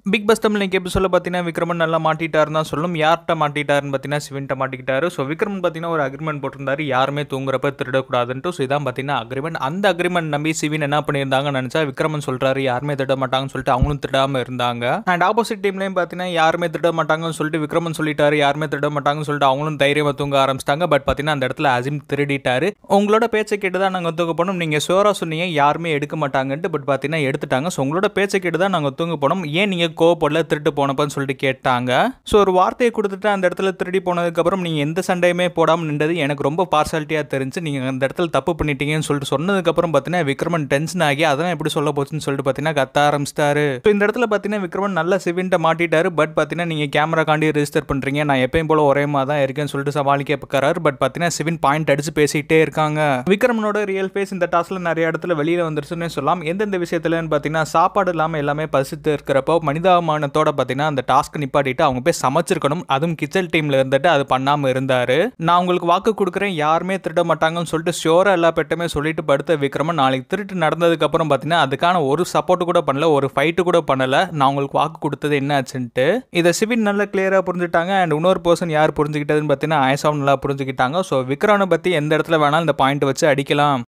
big pass Tamil இன்னைக்கு எபிசோட பார்த்தீங்கன்னா விக்ரமன் நல்லா மாட்டிட்டாருன்னு தான் சொல்லணும் யார்கிட்ட மாட்டிட்டாருன்னு பார்த்தீங்கன்னா சிவன்ட்ட மாட்டிக்கிட்டாரு ஸோ விக்ரமன் பார்த்தீங்கன்னா ஒரு அக்ரிமெண்ட் போட்டிருந்தாரு யாருமே தூங்குறப்ப திருடக்கூடாதுன்ட்டு ஸோ இதான் பார்த்தீங்கன்னா அக்ரிமெண்ட் அந்த அக்ரிமெண்ட் நம்பி சிவின் என்ன பண்ணியிருந்தாங்கன்னு நினச்சா விக்ரமன் சொல்றாரு யாருமே திருட மாட்டாங்கன்னு சொல்லிட்டு அவங்களும் திருடாம இருந்தாங்க அண்ட் ஆப்போசிட் டீம்லையும் பார்த்தீங்கன்னா யாருமே திருட மாட்டாங்கன்னு சொல்லிட்டு விக்ரமன் சொல்லிட்டாரு யாருமே திருட மாட்டாங்கன்னு சொல்லிட்டு அவங்களும் தைரியமாக தூங்க ஆரம்பிச்சிட்டாங்க பட் பார்த்தீங்கன்னா அந்த இடத்துல அசிம் திருடிட்டாரு உங்களோட பேச்சை கேட்டு தான் நாங்கள் தூங்க போனோம் நீங்கள் ஷோரா சொன்னீங்க யாருமே எடுக்க மாட்டாங்கன்ட்டு பட் பார்த்தீங்கன்னா எடுத்துட்டாங்க ஸோ உங்களோட பேச்சை கேட்டு தான் நாங்கள் தூங்க போனோம் ஏன் நீங்கள் கோவப்படல திருட்டு போனப்பன்னு சொல்லிட்டு கேட்டாங்க ஸோ ஒரு வார்த்தையை கொடுத்துட்டு அந்த இடத்துல திருடி போனதுக்கப்புறம் நீங்கள் எந்த சண்டையுமே போடாமல் நின்றது எனக்கு ரொம்ப பார்சாலிட்டியாக தெரிஞ்சு நீங்கள் அந்த இடத்துல தப்பு பண்ணிட்டீங்கன்னு சொல்லிட்டு சொன்னதுக்கப்புறம் பார்த்தீங்கன்னா விக்ரமன் டென்ஷன் ஆகி அதெல்லாம் எப்படி சொல்ல போச்சுன்னு சொல்லிட்டு பார்த்தீங்கன்னா கத்த ஆரம்பிச்சிட்டாரு ஸோ இந்த இடத்துல பார்த்தீங்கன்னா விக்ரமன் நல்ல சிவின்ட்ட மாட்டிட்டாரு பட் பார்த்தீங்கன்னா நீங்கள் கேமரா காண்டி ரெஜிஸ்டர் பண்ணுறீங்க நான் எப்பயும் போல ஒரே மாதிரி தான் இருக்கேன்னு சொல்லிட்டு சமாளிக்க பார்க்கறாரு பட் பார்த்தீங்கன்னா சிவின் பாயிண்ட் அடிச்சு பேசிக்கிட்டே இருக்காங்க விக்ரமனோட ரியல் ஃபேஸ் இந்த டாஸ்க்ல நிறைய இடத்துல வெளியில வந்துருச்சுன்னு சொல்லலாம் எந்தெந்த விஷயத்துலன்னு பார்த்தீங்கன்னா சாப்பாடு இல்லாமல் எல்லாமே பசித்து இருக்கிறப்போ மனிதாபிமானத்தோட பார்த்தீங்கன்னா அந்த டாஸ்க் நிப்பாட்டிட்டு அவங்க போய் சமைச்சிருக்கணும் அதுவும் கிச்சன் டீம்ல இருந்துட்டு அது பண்ணாமல் இருந்தாரு நான் உங்களுக்கு வாக்கு கொடுக்குறேன் யாருமே திருட மாட்டாங்கன்னு சொல்லிட்டு ஷோரா எல்லா பெட்டுமே சொல்லிட்டு படுத்த விக்ரமன் நாளைக்கு திருட்டு நடந்ததுக்கு அப்புறம் பார்த்தீங்கன்னா அதுக்கான ஒரு சப்போர்ட் கூட பண்ணல ஒரு ஃபைட்டு கூட பண்ணல நான் உங்களுக்கு வாக்கு கொடுத்தது என்ன ஆச்சுன்ட்டு இதை சிவின் நல்லா கிளியரா புரிஞ்சுட்டாங்க அண்ட் இன்னொரு பர்சன் யார் புரிஞ்சுக்கிட்டதுன்னு பார்த்தீங்கன்னா ஆயசாவும் நல்லா புரிஞ்சுக்கிட்டாங்க ஸோ விக்ரமனை பத்தி எந்த இடத்துல வேணாலும் இந்த பாயிண்ட் வச்சு அடிக்கலாம்